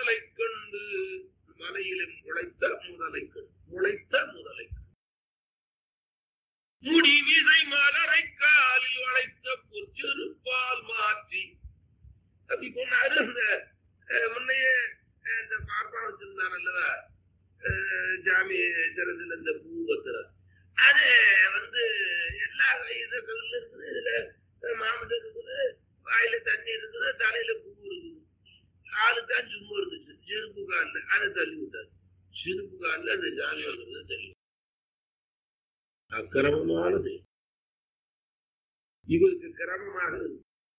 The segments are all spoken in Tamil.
முதலை கண்டு மலையிலும் முளைத்த முதலை கண்டு முளைத்த முதலை கண்டு முடிவிசை மலரை காலில் வளைத்த புற்றெருப்பால் மாற்றி அப்படி போனாரு அந்த அஹ், முன்னையே அஹ், இந்த பார்ப்பா வச்சிருந்தார் அல்லவா அஹ், ஜாமி சிறந்தில் இந்த பூங்கத்துல அது வந்து எல்லா இதுல இருக்குது இதுல அஹ், மாமசம் இருக்குது வாயில தண்ணி இருக்குது தலையில பூ இருக்குது காலு தான் சும்மா இருந்துச்சு செருப்பு காலில் அதை தள்ளி விட்டாரு செருப்பு காலில் அந்த ஜாமி வந்துருந்தது தள்ளி விட்டாரு. அக்கிரமமானது இவருக்கு கிரமமாக இருக்கு.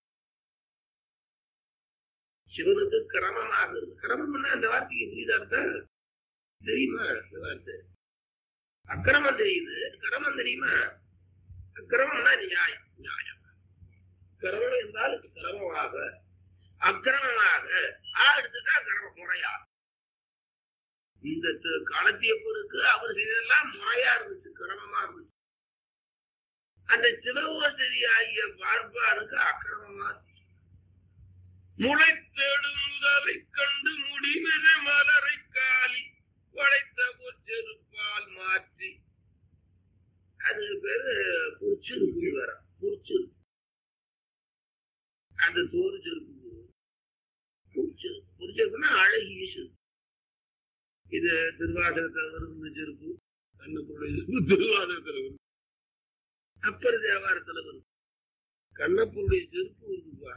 சிவனுக்கு கிரமமாக இருக்கு. கிரமம்னா அந்த வார்த்தைக்கு புரியுதா அர்த்தம்? தெரியுமா அந்த வார்த்தை அக்கிரமம் தெரியுது கிரமம் தெரியுமா அக்கிரமம்னா நியாயம் நியாயம் கிரமம் என்றால் கிரமமாக அக்கிரமமாக ஆ எடுத்துட்டா கிரமம் முறையா இந்த த- காலத்தியப்பருக்கு அவர் செய்ததெல்லாம் முறையா இருந்துச்சு கிரமமா இருந்துச்சு அந்த சிவகோசரி ஆகிய பார்ப்பானுக்கு அக்கிரமமா முளைத்தெடும் முதலை கண்டு முடிமித மலரை காலி வளைத்த பொச்செருப்பால் மாற்றி அது பேரு பொச்சிருக்கு வர பொச்சிருக்கு அந்த தோறு செருப்பு பொச்சிருக்கு பொச்சிருக்குன்னா அழகிய செருப்பு இது திருவாசகத்தில் வருது செருப்பு கண்ணப்பருடைய செருப்பு திருவாசகத்தில் வருது அப்பர் தேவாரத்தில் வருது கண்ணப்பருடைய செருப்பு வருதுப்பா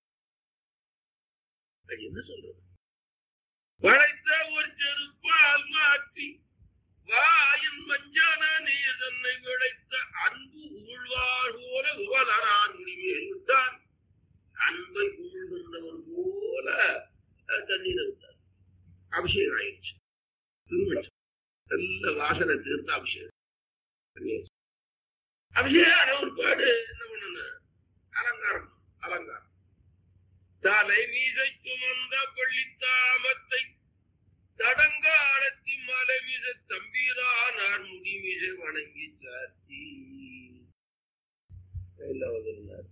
அது என்ன சொல்றது வளைத்த ஒரு செருப்பால் மாற்றி வாயின் மஞ்சான நேதன்னை விளைத்த அன்பு ஊழ்வார் போல உவலரான் முடிமேல் விட்டான் அன்பை ஊழ்கின்றவர் போல அஹ், தண்ணீரை விட்டார் அபிஷேகம் ஆயிடுச்சு திருமணம் நல்ல வாசனை தீர்த்த அபிஷேகம் பண்ணியாச்சு. அபிஷேகம் ஆன ஒரு பாடு என்ன பண்ணணும் அலங்காரம் அலங்காரம் தலை மீதை சுமந்த பள்ளித்தாமத்தை தடங்காலத்தி மலை மீத தம்பீரானார் முடி மீத வணங்கி சாத்தி எல்லாம் வந்திருந்தார்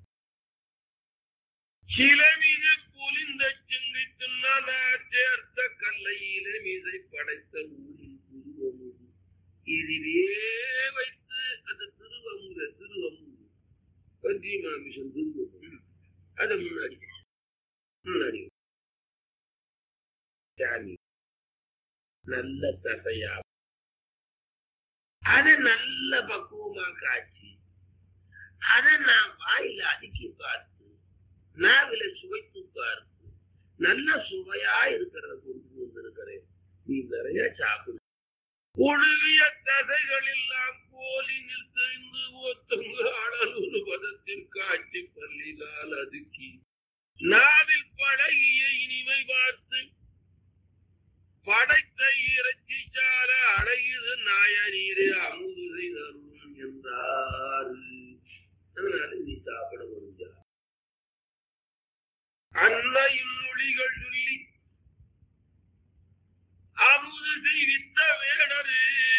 சில மீது குலிந்த சிங்கி தின்னார் சேர்த்த கல்லையில மீதை படைத்த ஊரின் திருவமுது இதுவே வைத்து அந்த திருவமுத திருவமுது பன்றி மாமிஷம் திருவமுது அது முன்னாடி முன்னாடி சாமி நல்ல தசையா அதை நல்ல பக்குவமா காய்ச்சி அதை நான் வாயில அடுக்கி பார்த்து நாவில சுவைத்து பார்த்து நல்ல சுவையா இருக்கிறத கொண்டு வந்திருக்கிறேன் நீ நிறைய சாப்பிடு ஒழுகிய தசைகள் எல்லாம் கோலினில் தெரிந்து ஒத்தங்கு அழலூர் பதத்தில் காட்சி பள்ளினால் அதுக்கி நாவில் பழகிய இனிமை பார்த்து படைத்த இறைச்சி சார அழகிது நாயனீரே அமுது தரும் என்றார் அதனால நீ சாப்பிட முடிஞ்சா அன்னையின் மொழிகள் சொல்லி அமுது செய்வித்த வேடரு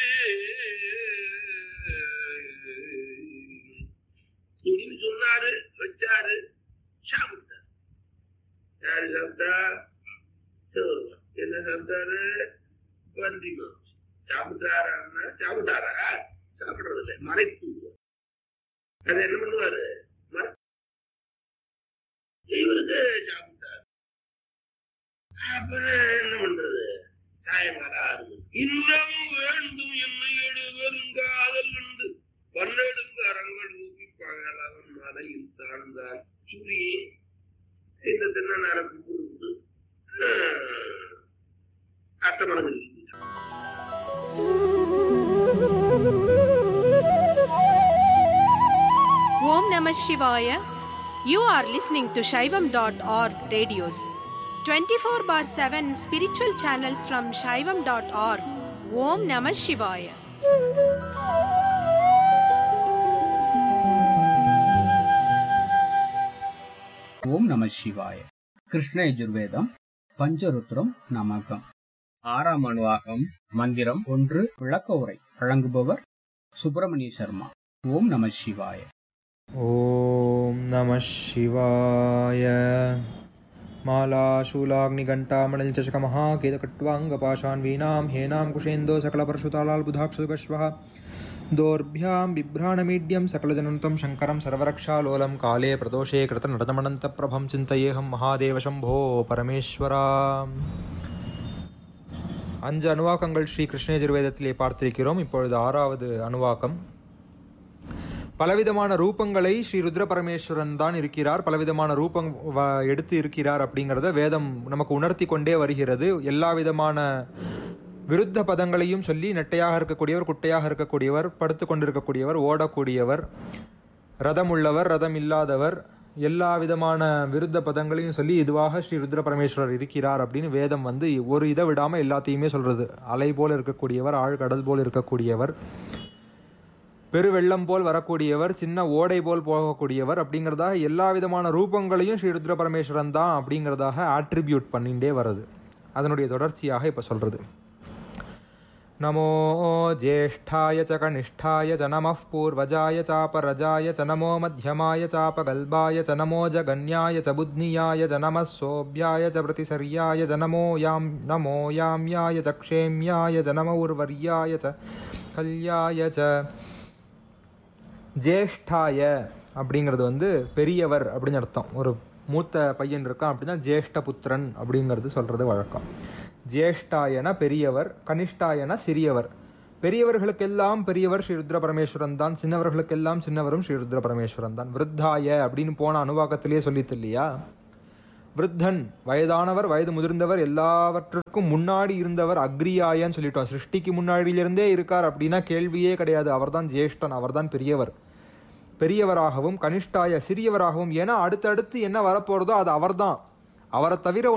இப்படின்னு சொன்னாரு வச்சாரு சாப்பிட்டாரு யாரு சாப்பிட்டா சிவருமான். என்ன சாப்பிட்டாரு பன்றி மாംസം சாப்பிட்டாரா சாப்பிட்டாரா சாப்பிடுறது இல்லை மறைத்து விடுவார். அது என்ன பண்ணுவாரு மறை- இவருக்கு சாப்பிட்டாரு அப்புறம் என்ன பண்றது சாயங்காலம் ஆறு மணி இன்னமும் வேண்டும் என்னை எடுவருங்காதல் உண்டு பன்னெடுங்க அரங்கள் ஊக்கி பகலவன் மலையில் தாழ்ந்தார் சூரியே இந்த தென்னநாரக்கு கொடுத்து அத்தமனது Om Namah Shivaya. You are listening to Shaivam.org radios. 24 bar 7 spiritual channels from Shaivam.org. Om Namah Shivaya. ஓம் நம சிவாய கிருஷ்ண யஜுர்வேதம் பஞ்சருத்ரம் நமகம் ஆறாம் அணுவாகம் மந்திரம் ஒன்று விளக்க உரை வழங்குபவர் சுப்பிரமணிய சர்மா ஓம் நம சிவாய ॐ नमः शिवाय माला शूलाग्निघण्टामणिलचषकमः केतकट्वाङ्गपाशान् वीणां हेनां कुशेन्दो सकलपरशुतालाल्बुधाक्षुगश्वः दोर्भ्यां बिभ्राणमीड्यं सकलजनन्तं शङ्करं सर्वरक्षालोलं काले प्रदोषे कृतनटनमनन्तप्रभं चिन्तयेऽहं महादेवशम्भो பரமேஸ்வரா அஞ்சு அணுவாக்கங்கள் ஸ்ரீ கிருஷ்ணயஜுர்வேதத்திலே பார்த்திருக்கிறோம் இப்பொழுது ஆறாவது அணுவாக்கம் பலவிதமான ரூபங்களை ஸ்ரீ ருத்ர பரமேஸ்வரன் தான் இருக்கிறார் பலவிதமான ரூபம் வ- எடுத்து இருக்கிறார் அப்படிங்கிறத வேதம் நமக்கு உணர்த்தி கொண்டே வருகிறது எல்லா விதமான விருத்த பதங்களையும் சொல்லி நெட்டையாக இருக்கக்கூடியவர் குட்டையாக இருக்கக்கூடியவர் படுத்து கொண்டிருக்கக்கூடியவர் ஓடக்கூடியவர் ரதம் உள்ளவர் ரதம் இல்லாதவர் எல்லா விதமான விருத்த பதங்களையும் சொல்லி இதுவாக ஸ்ரீ ருத்ர பரமேஸ்வரர் இருக்கிறார் அப்படின்னு வேதம் வந்து ஒரு இதை விடாம எல்லாத்தையுமே சொல்றது அலை போல் இருக்கக்கூடியவர் ஆழ்கடல் போல் இருக்கக்கூடியவர் பெருவெள்ளம் போல் வரக்கூடியவர் சின்ன ஓடை போல் போகக்கூடியவர் அப்படிங்கிறதாக எல்லா விதமான ரூபங்களையும் ஸ்ரீ ருத்ர பரமேஸ்வரன் தான் அப்படிங்கிறதாக ஆட்ரிபியூட் பண்ணிட்டே வருது அதனுடைய தொடர்ச்சியாக இப்போ சொல்றது नमो ज्येष्ठाय च कनिष्ठाय च नमः पूर्वजाय चापरजाय च नमो मध्यमाय चापगल्भाय च नमो जगन्याय च बुध्नियाय च नमः सोऽभ्याय च प्रतिसर्याय च नमो यां नमो याम्याय च क्षेम्याय च नम उर्वर्याय च कल्याय च ஜேஷ்டாய அப்படிங்கிறது வந்து பெரியவர் அப்படின்னு அர்த்தம் ஒரு மூத்த பையன் இருக்கான் அப்படின்னா ஜேஷ்ட புத்திரன் அப்படிங்கிறது சொல்றது வழக்கம் ஜேஷ்டாயன பெரியவர் கனிஷ்டாயன சிறியவர் பெரியவர்களுக்கெல்லாம் பெரியவர் ஸ்ரீ ருத்ர பரமேஸ்வரன் தான் சின்னவர்களுக்கெல்லாம் சின்னவரும் ஸ்ரீ ருத்ர பரமேஸ்வரன் தான் விருத்தாய அப்படின்னு போன அனுவாக்கத்திலேயே சொல்லித்து இல்லையா விருத்தன் வயதானவர் வயது முதிர்ந்தவர் எல்லாவற்றுக்கும் முன்னாடி இருந்தவர் அக்ரியாயன்னு சொல்லிட்டோம் சிருஷ்டிக்கு முன்னாடியிலிருந்தே இருக்கார் அப்படின்னா கேள்வியே கிடையாது அவர்தான் ஜேஷ்டன் அவர்தான் பெரியவர் பெரியவராகவும் கனிஷ்டாய சிறியவராகவும் ஏன்னா அடுத்தடுத்து என்ன வரப்போறதோ அது அவர்தான் அவரை தவிர